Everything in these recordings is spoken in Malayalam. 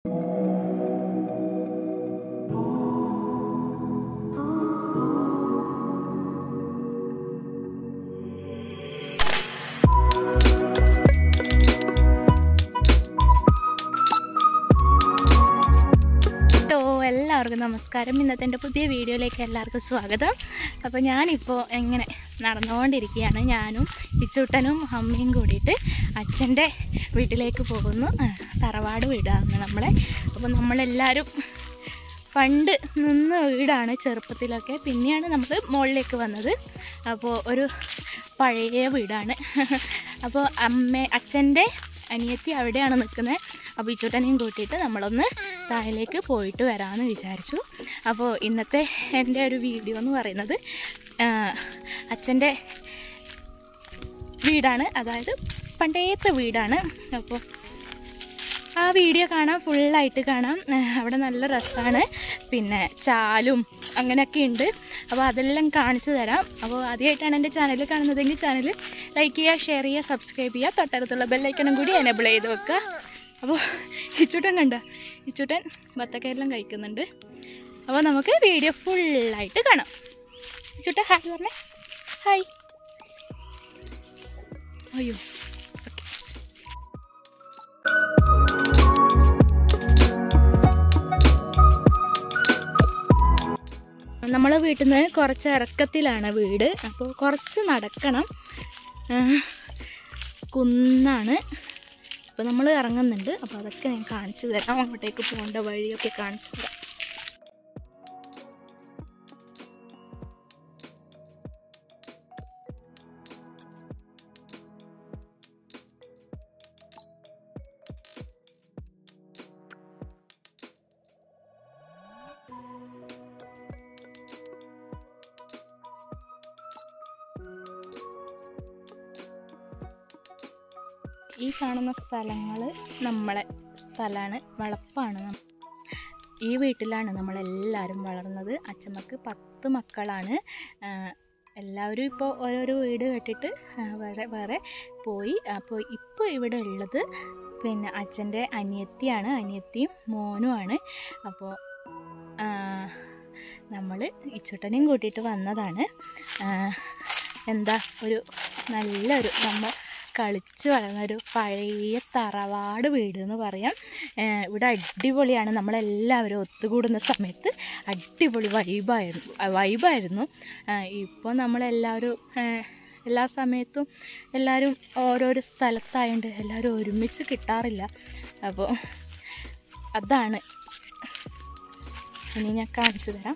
ഹലോ എല്ലാവർക്കും നമസ്കാരം ഇന്നത്തെ എൻ്റെ പുതിയ വീഡിയോയിലേക്ക് എല്ലാവർക്കും സ്വാഗതം അപ്പോൾ ഞാനിപ്പോൾ എങ്ങനെ നടന്നുകൊണ്ടിരിക്കുകയാണ് ഞാനും ഇച്ചൂട്ടനും അമ്മയും കൂടിയിട്ട് അച്ഛൻ്റെ വീട്ടിലേക്ക് പോകുന്നു ആ, തറവാട് വീടാണ് നമ്മളെ അപ്പോൾ നമ്മളെല്ലാവരും പണ്ട് നിന്ന വീടാണ് ചെറുപ്പത്തിലൊക്കെ പിന്നെയാണ് നമ്മൾ മുകളിലേക്ക് വന്നത് അപ്പോൾ ഒരു പഴയ വീടാണ് അപ്പോൾ അമ്മ അച്ഛൻ്റെ അനിയത്തി അവിടെയാണ് നിൽക്കുന്നത് അപ്പോൾ ഇച്ചൂട്ടനെയും കൂട്ടിയിട്ട് നമ്മളൊന്ന് താഴേക്ക് പോയിട്ട് വരാമെന്ന് വിചാരിച്ചു അപ്പോൾ ഇന്നത്തെ എൻ്റെ ഒരു വീഡിയോ എന്ന് പറയുന്നത് അച്ഛൻ്റെ വീടാണ് അതായത് പണ്ടേത്തെ വീടാണ് അപ്പോൾ ആ വീഡിയോ കാണാം ഫുള്ളായിട്ട് കാണാം ഏഹ് അവിടെ നല്ല രസമാണ് പിന്നെ ചാലും അങ്ങനെയൊക്കെ ഉണ്ട് അപ്പോൾ അതെല്ലാം കാണിച്ചു തരാം അപ്പോൾ ആദ്യമായിട്ടാണ് എൻ്റെ ചാനൽ കാണുന്നതെങ്കിൽ ചാനൽ ലൈക്ക് ചെയ്യുക ഷെയർ ചെയ്യുക സബ്സ്ക്രൈബ് ചെയ്യുക തൊട്ടടുത്തുള്ള ബെല്ലൈക്കണും കൂടി എനേബിൾ ചെയ്ത് വെക്കുക അപ്പോൾ ഇച്ചൂട്ടൻ കണ്ട ഇച്ചൂട്ടൻ ബത്തക്കയെല്ലാം കഴിക്കുന്നുണ്ട് അപ്പോൾ നമുക്ക് വീഡിയോ ഫുള്ളായിട്ട് കാണാം ഇച്ചൂട്ടൻ ഹായ് പറഞ്ഞേ ഹായ് അയ്യോ ഓക്കെ നമ്മളെ വീട്ടിൽ നിന്ന് കുറച്ച് ഇറക്കത്തിലാണ് വീട് അപ്പോൾ കുറച്ച് നടക്കണം ആ, കുന്നാണ് അപ്പോൾ നമ്മൾ ഇറങ്ങുന്നുണ്ട് അപ്പോൾ അതൊക്കെ ഞാൻ കാണിച്ചു തരാം അങ്ങോട്ടേക്ക് പോകേണ്ട വഴിയൊക്കെ കാണിച്ചു തരാം ഈ കാണുന്ന സ്ഥലങ്ങൾ നമ്മളെ സ്ഥലമാണ് വളപ്പാണ് നം- ഈ വീട്ടിലാണ് നമ്മളെല്ലാവരും വളർന്നത് അച്ഛമ്മക്ക് പത്ത് മക്കളാണ് ആ, എല്ലാവരും ഇപ്പോൾ ഓരോരോ വീട് കെട്ടിട്ട് ആ, വേറെ വേറെ പോയി അപ്പോൾ ഇപ്പോൾ ഇവിടെ ഉള്ളത് പിന്നെ അച്ഛൻ്റെ അനിയത്തിയാണ് അനിയത്തിയും മോനുമാണ് അപ്പോൾ നമ്മൾ ഇച്ചുട്ടനെയും കൂട്ടിയിട്ട് വന്നതാണ് ആ, എന്താ ഒരു നല്ലൊരു നമ്മൾ കളിച്ച് വളർന്ന ഒരു പഴയ തറവാട് വീട് എന്ന് പറയാം ഏഹ് ഇവിടെ അടിപൊളിയാണ് നമ്മളെല്ലാവരും ഒത്തുകൂടുന്ന സമയത്ത് അടിപൊളി വൈബായിരുന്നു വൈബായിരുന്നു ഇപ്പോൾ നമ്മളെല്ലാവരും ഏഹ് എല്ലാ സമയത്തും എല്ലാവരും ഓരോരോ സ്ഥലത്തായതുകൊണ്ട് എല്ലാവരും ഒരുമിച്ച് കിട്ടാറില്ല അപ്പോൾ അതാണ് ഇനി ഞാൻ കാണിച്ചു തരാം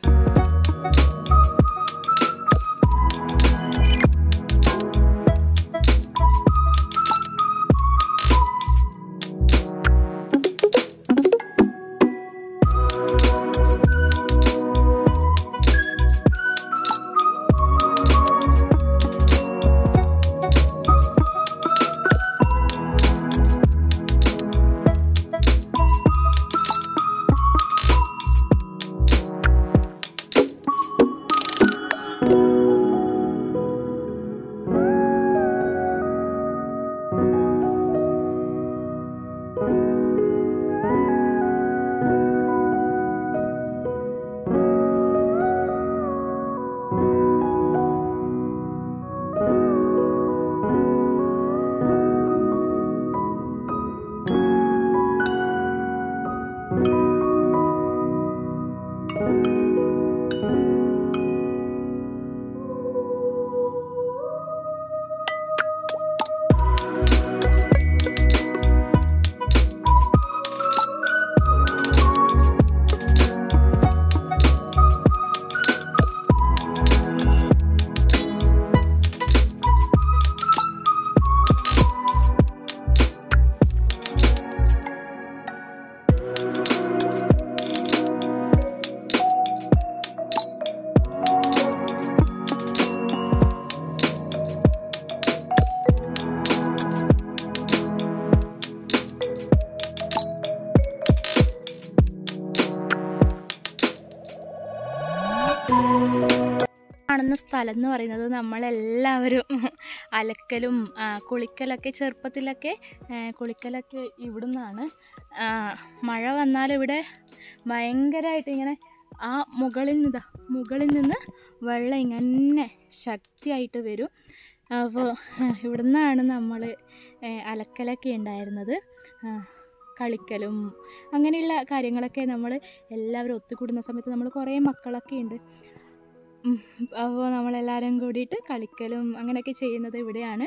കാണുന്ന സ്ഥലം എന്ന് പറയുന്നത് നമ്മളെല്ലാവരും അലക്കലും ആ, കുളിക്കലൊക്കെ ചെറുപ്പത്തിലൊക്കെ ആ, കുളിക്കലൊക്കെ ഇവിടുന്നാണ് ആ, മഴ വന്നാൽ ഇവിടെ ഭയങ്കരമായിട്ട് ഇങ്ങനെ ആ മുകളിൽ നിന്ന് ദാ മുകളിൽ നിന്ന് വെള്ളം ഇങ്ങനെ ശക്തിയായിട്ട് വരും അപ്പോൾ ഇവിടുന്നാണ് നമ്മൾ അലക്കലൊക്കെ ഉണ്ടായിരുന്നത് ആ, കളിക്കലും അങ്ങനെയുള്ള കാര്യങ്ങളൊക്കെ നമ്മൾ എല്ലാവരും ഒത്തുകൂടുന്ന സമയത്ത് നമ്മൾ കുറേ മക്കളൊക്കെ ഉണ്ട് അപ്പോൾ നമ്മളെല്ലാവരും കൂടിയിട്ട് കളിക്കലും അങ്ങനെയൊക്കെ ചെയ്യുന്നത് ഇവിടെയാണ്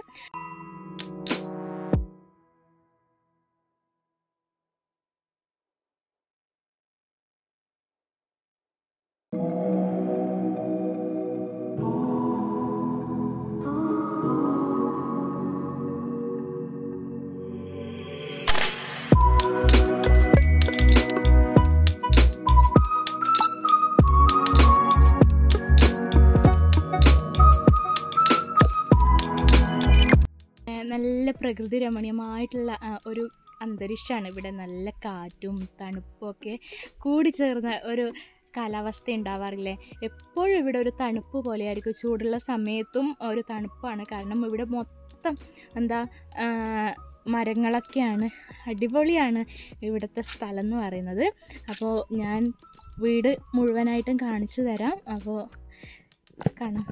ഏഹ് നല്ല പ്രകൃതി രമണീയമായിട്ടുള്ള ആ, ഒരു അന്തരീക്ഷമാണ് ഇവിടെ നല്ല കാറ്റും തണുപ്പും ഒക്കെ കൂടിച്ചേർന്ന ഒരു കാലാവസ്ഥ ഉണ്ടാവാറില്ലേ എപ്പോഴും ഇവിടെ ഒരു തണുപ്പ് പോലെയായിരിക്കും ചൂടുള്ള സമയത്തും ഒരു തണുപ്പാണ് കാരണം ഇവിടെ മൊത്തം എന്താ ആ, മരങ്ങളൊക്കെയാണ് അടിപൊളിയാണ് ഇവിടുത്തെ സ്ഥലം എന്ന് പറയുന്നത് അപ്പോൾ ഞാൻ വീട് മുഴുവനായിട്ടും കാണിച്ചു തരാം അപ്പോൾ കാണാം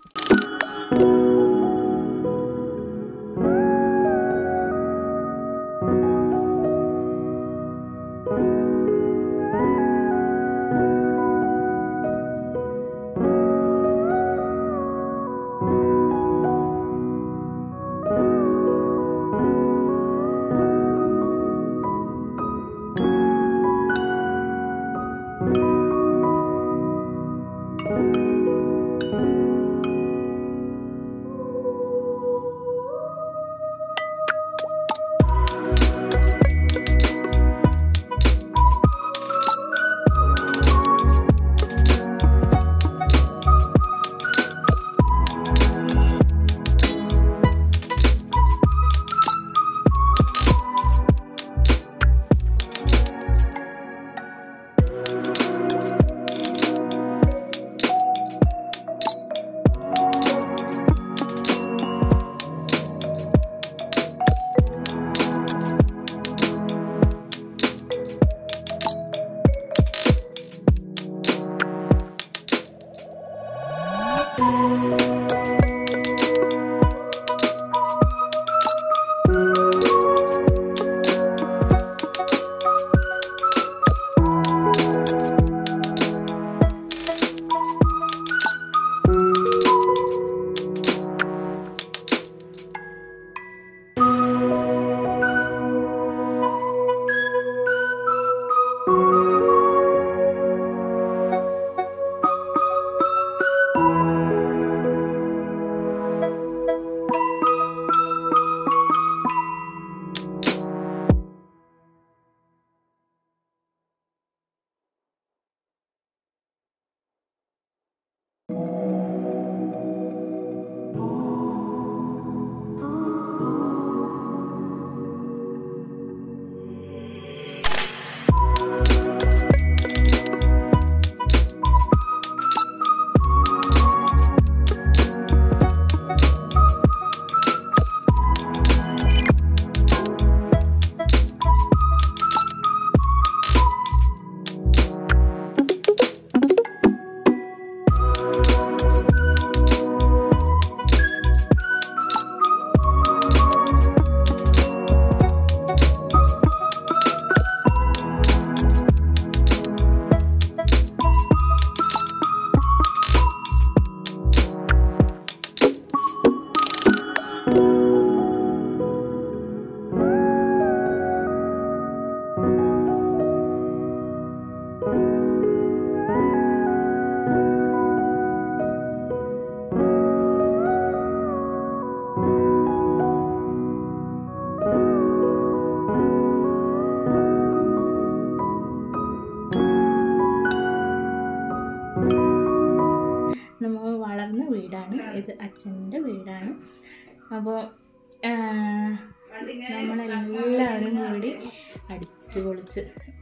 നമ്മൾ വളർന്ന വീടാണ് ഇത് അച്ഛൻ്റെ വീടാണ് അപ്പോൾ നമ്മളെല്ലാവരും കൂടി അടിച്ചു പൊളിച്ച്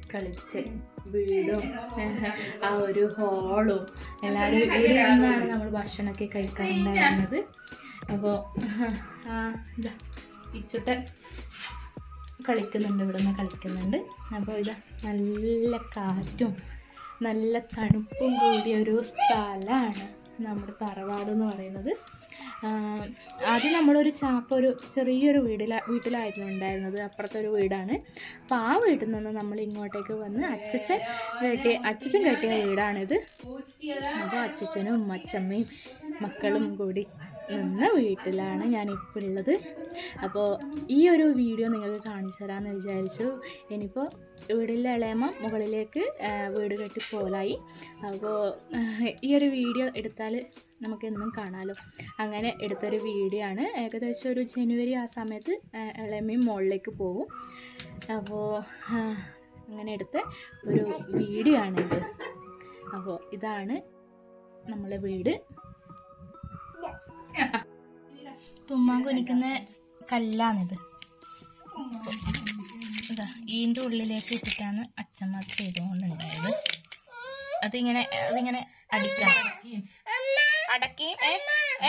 കളിച്ച് വീടും ഏഹ്, ആ ഒരു ഹോളും എല്ലാവരും ഇവിടെ നിന്നാണ് നമ്മൾ ഭക്ഷണമൊക്കെ കഴിക്കാറുണ്ടായിരുന്നത് അപ്പോൾ ഇതാ ഇച്ചുട്ടൻ കളിക്കുന്നുണ്ട് ഇവിടെ നിന്ന് കളിക്കുന്നുണ്ട് അപ്പോൾ ഇതാ നല്ല കാറ്റും നല്ല തണുപ്പും കൂടിയ ഒരു സ്ഥലമാണ് നമ്മുടെ തറവാട് എന്ന് പറയുന്നത് ആഹ് ആദ്യം നമ്മളൊരു ചാപ്പ ഒരു ചെറിയൊരു വീടില വീട്ടിലായിരുന്നു ഉണ്ടായിരുന്നത് അപ്പുറത്തെ ഒരു വീടാണ് അപ്പോൾ ആ വീട്ടിൽ നിന്ന് നമ്മൾ ഇങ്ങോട്ടേക്ക് വന്ന് അച്ചച്ചൻ കെട്ടിയ അച്ചച്ചൻ കെട്ടിയ വീടാണിത് അപ്പോൾ അച്ചച്ചനും അച്ചമ്മയും മക്കളും കൂടി നിന്ന വീട്ടിലാണ് ഞാനിപ്പോൾ ഉള്ളത് അപ്പോൾ ഈ ഒരു വീഡിയോ നിങ്ങൾക്ക് കാണിച്ചു തരാമെന്ന് വിചാരിച്ചു ഇനിയിപ്പോൾ വീടിലെ ഇളയമ്മ മുകളിലേക്ക് ആ, വീട് കെട്ടി പോലായി അപ്പോൾ ഈ ഒരു വീഡിയോ എടുത്താൽ നമുക്ക് എന്നും കാണാമല്ലോ അങ്ങനെ എടുത്തൊരു വീഡിയോ ആണ് ഏകദേശം ഒരു ജനുവരി ആ സമയത്ത് ആ, ഇളയമ്മയും മുകളിലേക്ക് പോകും അപ്പോൾ അങ്ങനെ എടുത്ത ഒരു വീഡിയോ ആണിത് അപ്പോൾ ഇതാണ് നമ്മളെ വീട് തുമ്മാൻ കുനിക്കുന്ന കല്ലാണിത് ഇതാ ഈൻ്റെ ഉള്ളിലേക്ക് ഇട്ടിട്ടാണ് അച്ഛമ്മ അത് ചെയ്തുകൊണ്ടുണ്ടായത് അതിങ്ങനെ അതിങ്ങനെ അടിക്കാം അടക്കി ഏ ഏ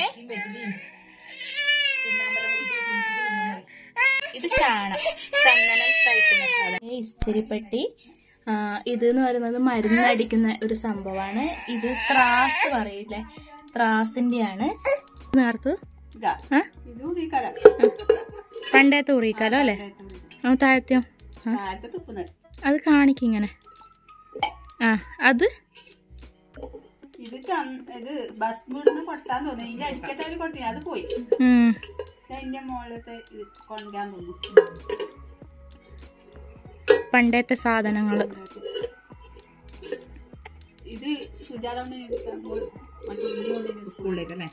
ഇത് ചാണം ചന്ദനം തയ്ക്കുന്ന സാധനം ഈ ഇസ്തിരിപ്പെട്ടി ആ, ഇത് എന്ന് പറയുന്നത് മരുന്നടിക്കുന്ന ഒരു സംഭവമാണ് ഇത് ത്രാസ് പറയില്ലേ ത്രാസിന്റെയാണ് നേർത്തു ഇതാ ആ ഇത് ഉറിക്കല പണ്ടേ തൂറിക്കാലോ അല്ലേ ആ താഴത്തെയോ ആ താഴത്തെ തുപ്പുന്നത് അത് കാണിക്കിങ്ങനെ ആ അത് ഇത് ചന്ത ഇത് ബസ് വീടുന്ന് കൊട്ടാൻ തോന്നുന്നു ഇതിന്റെ അടിക്കത്തെ ഒരു കൊട്ടി അത് പോയി ഉം. ഇത് അതിന്റെ മുകളിലത്തെ ഇത് കൊണ്ടാൻ തോന്നുന്നു പണ്ടത്തെ സാധനങ്ങൾ ഇത് സുജാത മറ്റേ സ്കൂളിലേക്കല്ലേ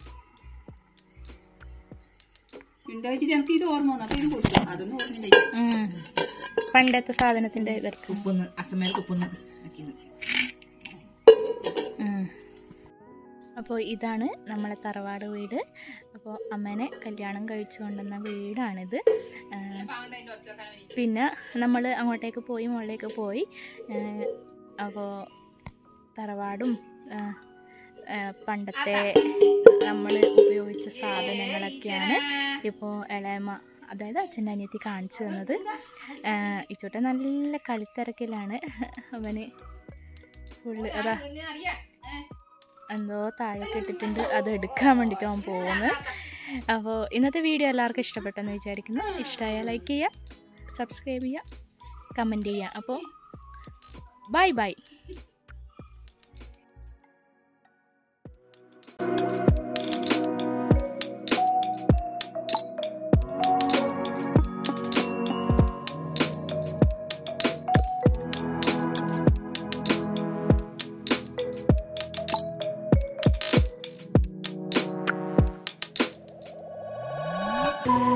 ഉണ്ട് വെച്ചിട്ട് എനിക്ക് ഇത് ഓർമ്മ വന്നു അപ്പൊ ഇത് കൊടുത്തു അതൊന്നും ഓർമ്മയില്ല പണ്ടത്തെ സാധനത്തിന്റെ ഇതെടുക്കും ഉപ്പൊന്ന് അച്ഛമ്മേൽ ഉപ്പൊന്ന് അപ്പോൾ ഇതാണ് നമ്മളെ തറവാട് വീട് അപ്പോൾ അമ്മേനെ കല്യാണം കഴിച്ചു കൊണ്ടുവന്ന വീടാണിത് ആ, പിന്നെ നമ്മൾ അങ്ങോട്ടേക്ക് പോയി മുകളിലേക്ക് പോയി അപ്പോൾ തറവാടും ആ, ആ, പണ്ടത്തെ നമ്മൾ ഉപയോഗിച്ച സാധനങ്ങളൊക്കെയാണ് ഇപ്പോൾ ഇളയമ്മ അതായത് അച്ഛൻ്റെ അനിയത്തി കാണിച്ചു തന്നത് ഇച്ചോട്ടെ നല്ല കളിത്തിരക്കിലാണ് അവന് ഫുള്ള് അതാ എന്തോ താഴെ ഇട്ടിട്ടുണ്ട് അത് എടുക്കാൻ വേണ്ടിയിട്ട് അവൻ പോകുന്നത് അപ്പോൾ ഇന്നത്തെ വീഡിയോ എല്ലാവർക്കും ഇഷ്ടപ്പെട്ടെന്ന് വിചാരിക്കുന്നു ഇഷ്ടമായാൽ ലൈക്ക് ചെയ്യുക സബ്സ്ക്രൈബ് ചെയ്യുക കമൻറ്റ് ചെയ്യുക അപ്പോൾ ബൈ ബൈ Thank